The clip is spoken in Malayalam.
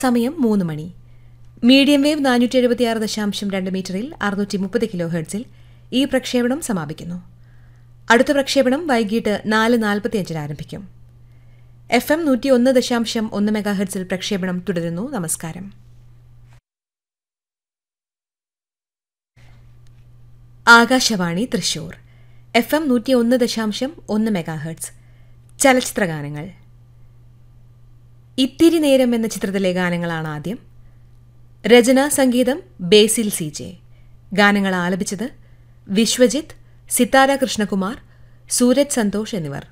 സമയം മൂന്ന് മണി മീഡിയം വേവ് നാനൂറ്റി എഴുപത്തിയാറ് ദശാംശം രണ്ട് മീറ്ററിൽ അറുന്നൂറ്റി മുപ്പത് കിലോ ഹെർട്സിൽ ഈ പ്രക്ഷേപണം സമാപിക്കുന്നു അടുത്ത പ്രക്ഷേപണം വൈകിട്ട് നാല് നാൽപ്പത്തിയഞ്ചിന് ആരംഭിക്കും എഫ് എം നൂറ്റി ഒന്ന് ദശാംശം ഒന്ന് മെഗാ ഹെർട്സിൽ പ്രക്ഷേപണം തുടരുന്നു നമസ്കാരം ആകാശവാണി തൃശൂർ എഫ് എം നൂറ്റി ഒന്ന് ദശാംശം ഒന്ന് മെഗാ ഹെർട്സ് ചലച്ചിത്രഗാനങ്ങൾ ഇത്തിരി നേരം എന്ന ചിത്രത്തിലെ ഗാനങ്ങളാണ് ആദ്യം രചന സംഗീതം ബേസിൽ സി ജെ ഗാനങ്ങൾ ആലപിച്ചത് വിശ്വജിത്ത് സിത്താര കൃഷ്ണകുമാർ സൂരജ് സന്തോഷ് എന്നിവർ